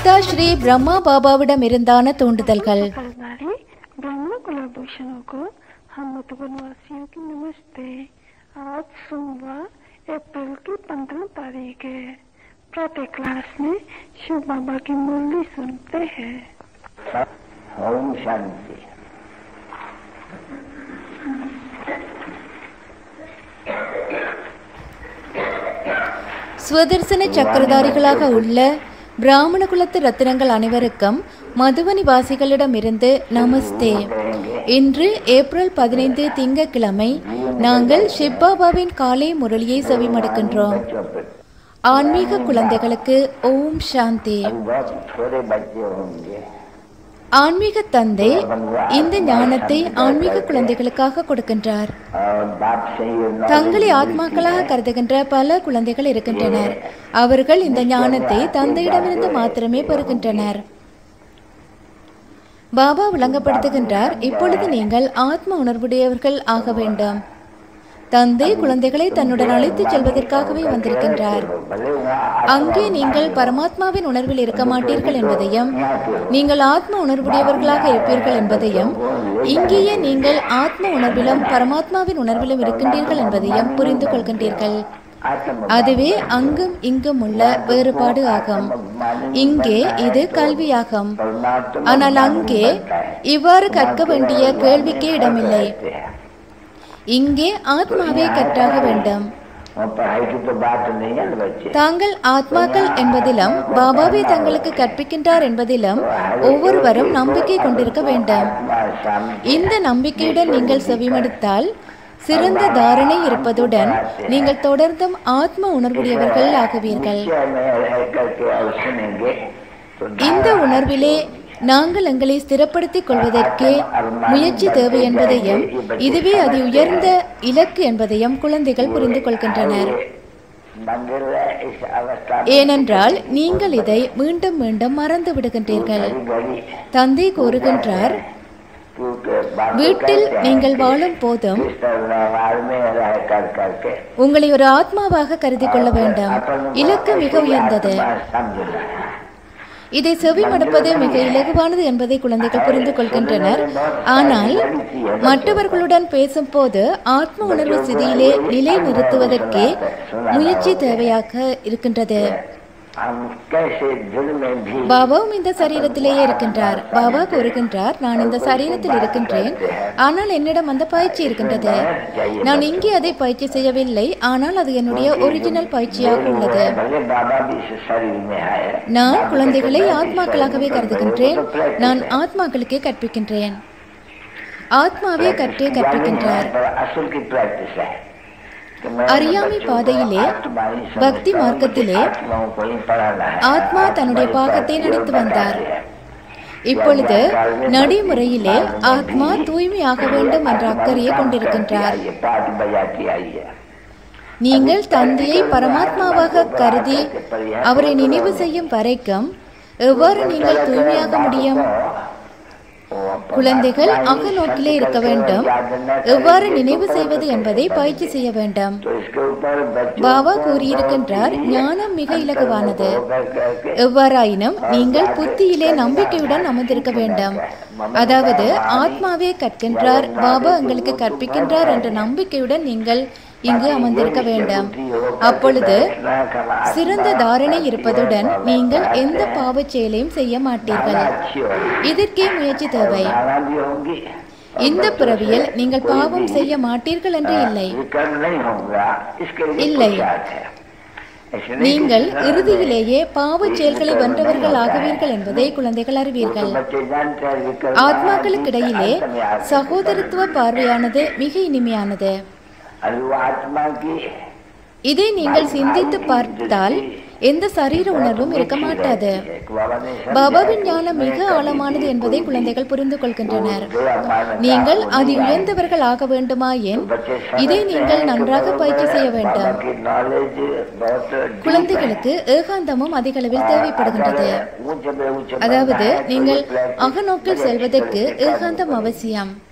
மாதா ஸ்ரீ பிரம்மா பாபாவிடம் இருந்தான தூண்டுதல்கள் फलदारी ब्राह्मण कुलाभूषणों को हम मधुबन वासियों की नमस्ते आज सोमवार अप्रैल की पंद्रह तारीख है प्रातः क्लास में शिव बाबा की मुरली सुनते हैं ओम शांति சுவதர்சன சக்கரதாரிகளாக உள்ள பிராமண குலத்து ரத்தினங்கள் அனைவருக்கும் மதுவனி வாசிகளிடமிருந்து நமஸ்தே இன்று ஏப்ரல் பதினைந்து திங்கட்கிழமை நாங்கள் ஷிப்பாபாவின் காலை முரளியை செவிமடுக்கின்றோம் ஆன்மீக குழந்தைகளுக்கு ஓம் சாந்தி अभी बहुत थोड़े बच्चे होंगे ஆன்மீக தந்தை இந்த ஞானத்தை ஆன்மீக குழந்தைகளுக்காக கொடுக்கின்றார் और बाप से ये knowledge தங்களை ஆத்மாக்களாக கருதுகின்ற பல குழந்தைகள் இருக்கின்றனர் அவர்கள் இந்த ஞானத்தை தந்தையிடமிருந்து மாத்திரமே பெறுகின்றனர் பாபா விளங்கப்படுத்துகின்றார் இப்பொழுது நீங்கள் ஆத்ம உணர்வுடையவர்கள் ஆக வேண்டும் தந்தை குழந்தைகளை தன்னுடன் அழைத்துச் செல்வதற்காகவே வந்திருக்கின்றார் भले वहाँ அங்கே நீங்கள் பரமாத்மாவின் உணர்வில் இருக்க மாட்டீர்கள் என்பதையும் நீங்கள் ஆத்ம உணர்வுடையவர்களாக இருப்பீர்கள் என்பதையும் இங்கேயே நீங்கள் ஆத்ம உணர்விலும் பரமாத்மாவின் உணர்விலும் இருக்கின்றீர்கள் என்பதையும் புரிந்து கொள்கின்றீர்கள் आत्म அதுவே அங்கும் இங்கும் உள்ள வேறுபாடு ஆகும் இங்கே இது கல்வியாகும் परमात्मा ஆனால் அங்கே இவ்வாறு கற்க வேண்டிய கேள்விக்கே இடமில்லை இங்கே ஆத்மாவே கற்றாக வேண்டும் वहाँ पढ़ाई की तो बात नहीं है ना बच्चे தாங்கள் ஆத்மாக்கள் என்பதிலும் பாபாவே தங்களுக்கு கற்பிக்கின்றார் என்பதிலும் ஒவ்வொருவரும் நம்பிக்கை கொண்டிருக்க வேண்டும் हमारे सामने இந்த நம்பிக்கையுடன் நீங்கள் செவிமடுத்தால் சிறந்த தாரணை இருப்பதுடன் நீங்கள் தொடர்ந்தும் ஆத்ம உணர்வுடையவர்கள் ஆகுவீர்கள் निश्चय में रह करके और सुनेंगे तो இந்த உணர்விலே நாங்கள் எங்களை ஸ்திரப்படுத்திக் கொள்வதற்கே முயற்சி தேவை என்பதையும் இதுவே அதி உயர்ந்த இலக்கு என்பதையும் குழந்தைகள் புரிந்து கொள்கின்றனர் मंदिर इस अवस्था में ஏனென்றால் நீங்கள் இதை மீண்டும் மீண்டும் மறந்து விடுகின்றீர்கள் घड़ी घड़ी தந்தை கூறுகின்றார் क्योंकि बातें வீட்டில் करते हैं நீங்கள் வாழும் போதும் इस तरह व्यवहार में रह कर करके உங்களை ஒரு ஆத்மாவாக கருதி கொள்ள வேண்டும் இலக்கு மிக உயர்ந்தது समझना இதை செவி மடுப்பது மிக இலகுவானது என்பதை குழந்தைகள் புரிந்து கொள்கின்றனர் ஆனால் மற்றவர்களுடன் பேசும்போது ஆத்ம உணர்வு ஸ்திதியிலே நிலை நிறுத்துவதற்கே முயற்சி தேவையாக இருக்கின்றது हम कैसे दिल में भी பாபாவும் இந்த சரீரத்திலேயே இருக்கின்றார் பாபா கூறுகின்றார் நான் இந்த சரீரத்தில் இருக்கின்றேன் ஆனால் என்னிடம் அந்த பயிற்சி இருக்கின்றது நான் இங்கே அதை பயிற்சி செய்யவில்லை ஆனால் அது என்னுடைய ஒரிஜினல் பயிற்சியாக உள்ளது भले बाबा भी इस शरीर में आए நான் குழந்தைகளை ஆத்மாக்களாகவே கருதுகின்றேன் நான் ஆத்மாக்களுக்கே கற்பிக்கின்றேன் ஆத்மாவே கற்றே கற்பிக்கின்றார் पर असल की प्रैक्टिस है कि मैं அறியாமை பாதையிலே तुम्हारी समझता பக்தி हूँ, மார்க்கத்திலே मुझे आत्माओं को ही पढ़ाना है ஆத்மா தன்னுடைய பாகத்தை நடித்து வந்தார் இப்பொழுது நடைமுறையிலே ஆத்மா தூய்மையாக வேண்டும் என்ற அக்கறையை கொண்டிருக்கின்றார் ये पाठ बजाती आई है நீங்கள் தந்தையை பரமாத்மாவாக கருதி அவரை நினைவு செய்யும் வரைக்கும் எவ்வாறு நீங்கள் தூய்மையாக முடியும் குழந்தைகள் அகநோக்கிலே இருக்க வேண்டும் எவ்வாறு நினைவு செய்வது என்பதை பயிற்சி செய்ய வேண்டும் तो इसके ऊपर बच्चों பாபா கூறியிருக்கின்றார் ஞானம் மிக இலகுவானது कर करके எவ்வாறாயினும் நீங்கள் புத்தியிலே நம்பிக்கையுடன் அமர்ந்திருக்க வேண்டும் அதாவது ஆத்மாவே கற்கின்றார் பாபா எங்களுக்கு கற்பிக்கின்றார் என்ற நம்பிக்கையுடன் நீங்கள் இங்கு அமர்ந்திருக்க வேண்டும் அப்பொழுது சிறந்த தாரணை இருப்பதுடன் நீங்கள் எந்த பாவச் செயலையும் செய்ய மாட்டீர்கள் अच्छी होगी இதற்கே முயற்சி தேவை खाना भी होंगी இந்த பிறவியில் நீங்கள் பாவம் செய்ய மாட்டீர்கள் என்று இல்லை विकर्ण नहीं होगा इसके लिए இல்லை. पुरुषार्थ है ऐसे नहीं நீங்கள் இறுதியிலேயே பாவச் செயல்களை வென்றவர்கள் ஆகுவீர்கள் என்பதை குழந்தைகள் அறிவீர்கள் बच्चे जानते हैं विकर्ण ஆத்மாக்களுக்கிடையிலே சகோதரத்துவ பார்வையானது மிக இனிமையானது अभी वो आत्मा की இதை நீங்கள் சிந்தித்து பார்த்தால் எந்த சரீர உணர்வும் இருக்க மாட்டாது बाबा ने பாபாவின் ஞானம் மிக ஆழமானது என்பதை குழந்தைகள் புரிந்து கொள்கின்றனர் நீங்கள் அதி உயர்ந்தவர்கள் ஆக வேண்டுமாயின் இதை நீங்கள் நன்றாக பயிற்சி செய்ய வேண்டும் की नॉलेज बहुत குழந்தைகளுக்கு ஏகாந்தமும் அதிக அளவில் தேவைப்படுகின்றது ऊंचे में ऊंचे அதாவது நீங்கள் அகநோக்கில் செல்வதற்கு ஏகாந்தம் அவசியம்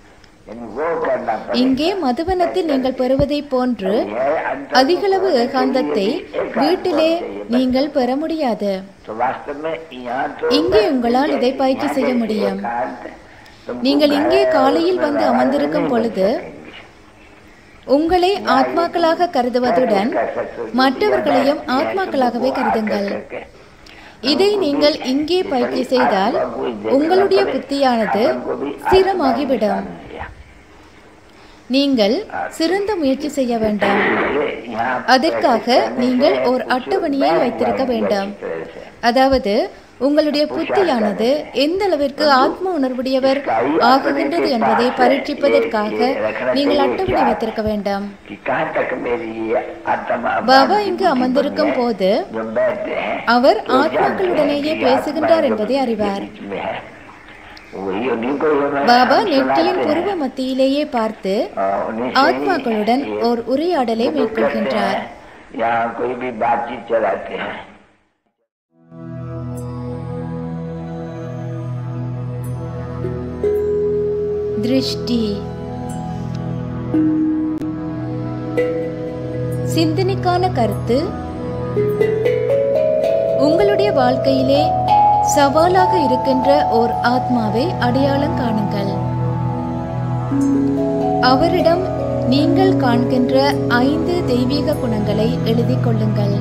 यानी वो करना पड़ेगा இங்கே மதுவனத்தில் நீங்கள் பெறுவதைப் போன்று यह अंतर அதிகளவு ஏகாந்தத்தை வீட்டிலே நீங்கள் பெற முடியாது तो वास्तव में यहाँ तो இங்கே உங்களால் இதை பயிற்சி செய்ய முடியும் एकांत तुमको நீங்கள் இங்கே घर காலையில் में வந்து बाहर அமர்ந்திருக்கும் नहीं பொழுது कर सकेंगे। உங்களை ஆத்மாக்களாக கருதுவதுடன் कर सकते हो, மற்றவர்களையும் यह ஆத்மாக்களாகவே तुमको கருதுங்கள் आकर करके இதை நீங்கள் இங்கே பயிற்சி செய்தால் உங்களுடைய புத்தியானது ஸ்திரமாகிவிடும் நீங்கள் சிறந்த முயற்சி செய்ய வேண்டாம் यहाँ அதற்காக நீங்கள் ஓர் அட்டவணையை வைத்திருக்க வேண்டாம் அதாவது உங்களுடைய புத்தியானது எந்த அளவிற்கு ஆத்ம உணர்வுடையவர் ஆகுகின்றது என்பதை பரீட்சிப்பதற்காக நீங்கள் அட்டவணை வைத்திருக்க வேண்டாம் कि कहाँ तक मेरी ये आत्मा பாபா இங்கு அமர்ந்திருக்கும் போது जो बैठते हैं அவர் ஆத்மாக்களுடனேயே பேசுகின்றார் என்பதை அறிவார் बीच में है वही उन्हीं को ही हमें பாபா हम நெற்றியின் सुनाते புருவ हैं। மத்தியிலேயே பார்த்து और उन्हीं से ही ஆத்மாக்களுடன் ये ஓர் உரையாடலை जो மேற்கொள்கின்றார் करते हैं, यहाँ कोई भी बातचीत चलाते हैं திருஷ்டி சிந்தனைக்கான கருத்து உங்களுடைய வாழ்க்கையிலே சவாலாக இருக்கின்ற ஓர் ஆத்மாவை அடையாளம் காணுங்கள் அவரிடம் நீங்கள் காண்கின்ற ஐந்து தெய்வீக குணங்களை எழுதிக் கொள்ளுங்கள்